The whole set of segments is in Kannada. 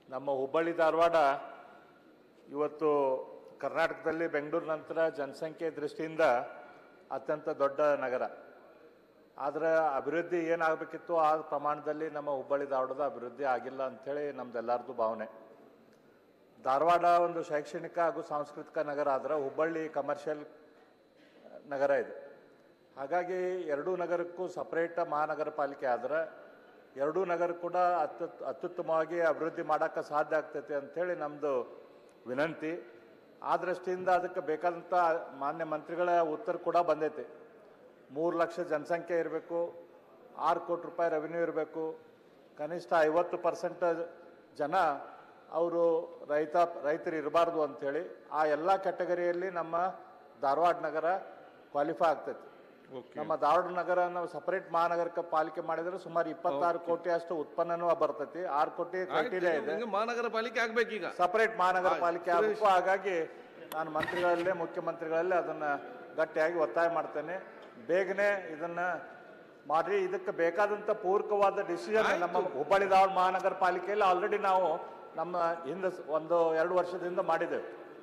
ನಮ್ಮ ಹುಬ್ಬಳ್ಳಿ ಧಾರವಾಡ ಇವತ್ತು ಕರ್ನಾಟಕದಲ್ಲಿ ಬೆಂಗಳೂರು ನಂತರ ಜನಸಂಖ್ಯೆ ದೃಷ್ಟಿಯಿಂದ ಅತ್ಯಂತ ದೊಡ್ಡ ನಗರ ಆದರೆ ಅಭಿವೃದ್ಧಿ ಏನಾಗಬೇಕಿತ್ತು ಆ ಪ್ರಮಾಣದಲ್ಲಿ ನಮ್ಮ ಹುಬ್ಬಳ್ಳಿ ಧಾರವಾಡದ ಅಭಿವೃದ್ಧಿ ಆಗಿಲ್ಲ ಅಂಥೇಳಿ ನಮ್ದೆಲ್ಲರದು ಭಾವನೆ ಧಾರವಾಡ ಒಂದು ಶೈಕ್ಷಣಿಕ ಹಾಗೂ ಸಾಂಸ್ಕೃತಿಕ ನಗರ ಆದ್ರೆ ಹುಬ್ಬಳ್ಳಿ ಕಮರ್ಷಿಯಲ್ ನಗರ ಇದೆ ಹಾಗಾಗಿ ಎರಡೂ ನಗರಕ್ಕೂ ಸಪ್ರೇಟ್ ಮಹಾನಗರ ಪಾಲಿಕೆ ಆದ್ರೆ ಎರಡೂ ನಗರ ಕೂಡ ಅತ್ಯುತ್ ಅತ್ಯುತ್ತಮವಾಗಿ ಅಭಿವೃದ್ಧಿ ಮಾಡೋಕ್ಕೆ ಸಾಧ್ಯ ಆಗ್ತೈತೆ ಅಂಥೇಳಿ ನಮ್ಮದು ವಿನಂತಿ ಆ ದೃಷ್ಟಿಯಿಂದ ಅದಕ್ಕೆ ಬೇಕಾದಂಥ ಮಾನ್ಯ ಮಂತ್ರಿಗಳ ಉತ್ತರ ಕೂಡ ಬಂದೈತೆ ಮೂರು ಲಕ್ಷ ಜನಸಂಖ್ಯೆ ಇರಬೇಕು ಆರು ಕೋಟಿ ರೂಪಾಯಿ ರೆವಿನ್ಯೂ ಇರಬೇಕು ಕನಿಷ್ಠ ಐವತ್ತು ಪರ್ಸೆಂಟ್ ಜನ ಅವರು ರೈತ ರೈತರು ಇರಬಾರ್ದು ಅಂಥೇಳಿ ಆ ಎಲ್ಲ ಕ್ಯಾಟಗರಿಯಲ್ಲಿ ನಮ್ಮ ಧಾರವಾಡ ನಗರ ಕ್ವಾಲಿಫೈ ಆಗ್ತೈತಿ ನಮ್ಮ ಧಾರವಾಡ ನಗರ ನಾವು ಸಪರೇಟ್ ಮಹಾನಗರಕ್ಕೆ ಪಾಲಿಕೆ ಮಾಡಿದ್ರೆ ಸುಮಾರು ಇಪ್ಪತ್ತಾರು ಕೋಟಿ ಅಷ್ಟು ಉತ್ಪನ್ನನೂ ಬರ್ತೈತಿ ಆರು ಕೋಟಿ ಕ್ರೈಟೀರಿಯಾ ಇದೆ ಹಿಂಗೆ ಮಹಾನಗರ ಪಾಲಿಕೆ ಆಗ್ಬೇಕೀಗ ಸಪರೇಟ್ ಮಹಾನಗರ ಪಾಲಿಕೆ ಆಗಬೇಕು ಹಾಗಾಗಿ ನಾನು ಮಂತ್ರಿಗಳಲ್ಲೇ ಮುಖ್ಯಮಂತ್ರಿಗಳಲ್ಲೇ ಅದನ್ನ ಗಟ್ಟಿಯಾಗಿ ಒತ್ತಾಯ ಮಾಡ್ತೇನೆ ಬೇಗನೆ ಇದನ್ನ ಮಾಡಿ ಇದಕ್ಕೆ ಬೇಕಾದಂತ ಪೂರಕವಾದ ಡಿಸಿಷನ್ ನಮ್ಮ ಹುಬ್ಬಳ್ಳಿ ಧಾರವಾಡ ಮಹಾನಗರ ಪಾಲಿಕೆಯಲ್ಲಿ ಆಲ್ರೆಡಿ ನಾವು ನಮ್ಮ ಹಿಂದೆ ಸ- ಒಂದು ಎರಡು ವರ್ಷದಿಂದ ಮಾಡಿದ್ದೇವೆ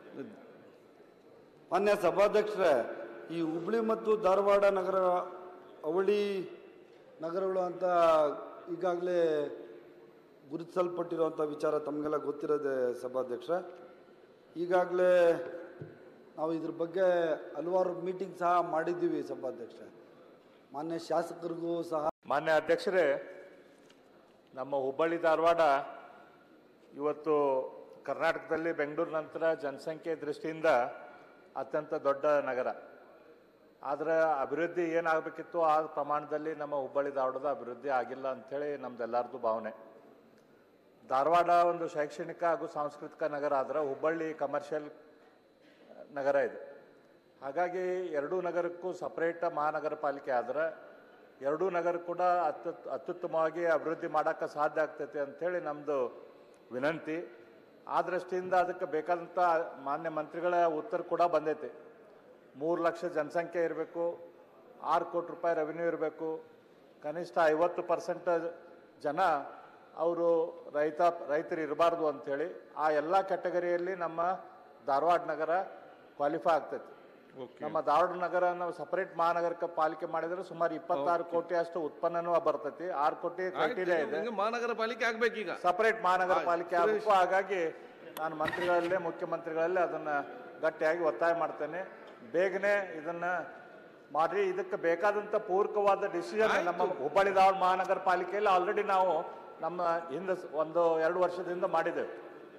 ಮಾನ್ಯ ಸಭಾಧ್ಯಕ್ಷರೇ ಈ ಹುಬ್ಳಿ ಮತ್ತು ಧಾರವಾಡ ನಗರ ಅವಳಿ ನಗರಗಳು ಅಂತ ಈಗಾಗಲೇ ಗುರುತಿಸಲ್ಪಟ್ಟಿರುವಂಥ ವಿಚಾರ ತಮಗೆಲ್ಲ ಗೊತ್ತಿರೋದೆ ಸಭಾಧ್ಯಕ್ಷ ಈಗಾಗಲೇ ನಾವು ಇದ್ರ ಬಗ್ಗೆ ಹಲವಾರು ಮೀಟಿಂಗ್ ಸಹ ಮಾಡಿದ್ದೀವಿ ಸಭಾಧ್ಯಕ್ಷ ಮಾನ್ಯ ಶಾಸಕರಿಗೂ ಸಹ ಮಾನ್ಯ ಅಧ್ಯಕ್ಷರೇ ನಮ್ಮ ಹುಬ್ಬಳ್ಳಿ ಧಾರವಾಡ ಇವತ್ತು ಕರ್ನಾಟಕದಲ್ಲಿ ಬೆಂಗಳೂರು ನಂತರ ಜನಸಂಖ್ಯೆ ದೃಷ್ಟಿಯಿಂದ ಅತ್ಯಂತ ದೊಡ್ಡ ನಗರ ಆದರೆ ಅಭಿವೃದ್ಧಿ ಏನಾಗಬೇಕಿತ್ತು ಆ ಪ್ರಮಾಣದಲ್ಲಿ ನಮ್ಮ ಹುಬ್ಬಳ್ಳಿ ಧಾರವಾಡದ ಅಭಿವೃದ್ಧಿ ಆಗಿಲ್ಲ ಅಂಥೇಳಿ ನಮ್ದೆಲ್ಲರದು ಭಾವನೆ ಧಾರವಾಡ ಒಂದು ಶೈಕ್ಷಣಿಕ ಹಾಗೂ ಸಾಂಸ್ಕೃತಿಕ ನಗರ ಆದ್ರೆ ಹುಬ್ಬಳ್ಳಿ ಕಮರ್ಷಿಯಲ್ ನಗರ ಇದೆ ಹಾಗಾಗಿ ಎರಡೂ ನಗರಕ್ಕೂ ಸಪರೇಟ್ ಮಹಾನಗರ ಪಾಲಿಕೆ ಆದ್ರೆ ಎರಡೂ ನಗರ ಕೂಡ ಅತ್ಯುತ್ ಅತ್ಯುತ್ತಮವಾಗಿ ಅಭಿವೃದ್ಧಿ ಮಾಡೋಕ್ಕೆ ಸಾಧ್ಯ ಆಗ್ತೈತೆ ಅಂಥೇಳಿ ನಮ್ಮದು ವಿನಂತಿ ಆ ದೃಷ್ಟಿಯಿಂದ ಅದಕ್ಕೆ ಬೇಕಾದಂಥ ಮಾನ್ಯ ಮಂತ್ರಿಗಳ ಉತ್ತರ ಕೂಡ ಬಂದೈತೆ ಮೂರು ಲಕ್ಷ ಜನಸಂಖ್ಯೆ ಇರಬೇಕು ಆರು ಕೋಟಿ ರೂಪಾಯಿ ರೆವಿನ್ಯೂ ಇರಬೇಕು ಕನಿಷ್ಠ ಐವತ್ತು ಪರ್ಸೆಂಟ್ ಜನ ಅವರು ರೈತ ರೈತರು ಇರಬಾರ್ದು ಅಂಥೇಳಿ ಆ ಎಲ್ಲ ಕ್ಯಾಟಗರಿಯಲ್ಲಿ ನಮ್ಮ ಧಾರವಾಡ ನಗರ ಕ್ವಾಲಿಫೈ ಆಗ್ತೈತಿ ನಮ್ಮ ಧಾರವಾಡ ನಗರ ನಾವು ಸಪರೇಟ್ ಮಹಾನಗರಕ್ಕೆ ಪಾಲಿಕೆ ಮಾಡಿದ್ರೆ ಸುಮಾರು ಇಪ್ಪತ್ತಾರು ಕೋಟಿ ಅಷ್ಟು ಉತ್ಪನ್ನನೂ ಬರ್ತೈತಿ ಆರು ಕೋಟಿ ಕ್ರೈಟೀರಿಯಾ ಇದೆ ಹಿಂಗೆ ಮಹಾನಗರ ಪಾಲಿಕೆ ಆಗ್ಬೇಕೀಗ ಸಪರೇಟ್ ಮಹಾನಗರ ಪಾಲಿಕೆ ಆಗಬೇಕು ಹಾಗಾಗಿ ನಾನು ಮಂತ್ರಿಗಳಲ್ಲೇ ಮುಖ್ಯಮಂತ್ರಿಗಳಲ್ಲೇ ಅದನ್ನ ಗಟ್ಟಿಯಾಗಿ ಒತ್ತಾಯ ಮಾಡ್ತೇನೆ ಬೇಗನೆ ಇದನ್ನ ಮಾಡಿ ಇದಕ್ಕೆ ಬೇಕಾದಂತ ಪೂರಕವಾದ ಡಿಸಿಷನ್ ನಮ್ಮ ಹುಬ್ಬಳ್ಳಿ ಧಾರವಾಡ ಮಹಾನಗರ ಪಾಲಿಕೆಯಲ್ಲಿ ಆಲ್ರೆಡಿ ನಾವು ನಮ್ಮ ಹಿಂದೆ ಸ- ಒಂದು ಎರಡು ವರ್ಷದಿಂದ ಮಾಡಿದ್ದೇವೆ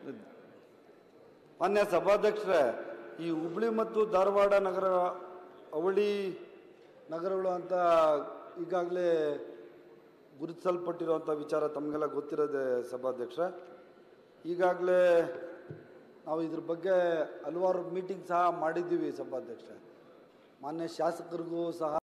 ಮಾನ್ಯ ಸಭಾಧ್ಯಕ್ಷರೇ ಈ ಹುಬ್ಳಿ ಮತ್ತು ಧಾರವಾಡ ನಗರ ಅವಳಿ ನಗರಗಳು ಅಂತ ಈಗಾಗಲೇ ಗುರುತಿಸಲ್ಪಟ್ಟಿರುವಂಥ ವಿಚಾರ ತಮಗೆಲ್ಲ ಗೊತ್ತಿರೋದೆ ಸಭಾಧ್ಯಕ್ಷ ಈಗಾಗಲೇ ನಾವು ಇದ್ರ ಬಗ್ಗೆ ಹಲವಾರು ಮೀಟಿಂಗ್ ಸಹ ಮಾಡಿದ್ದೀವಿ ಸಭಾಧ್ಯಕ್ಷ ಮಾನ್ಯ ಶಾಸಕರಿಗೂ ಸಹ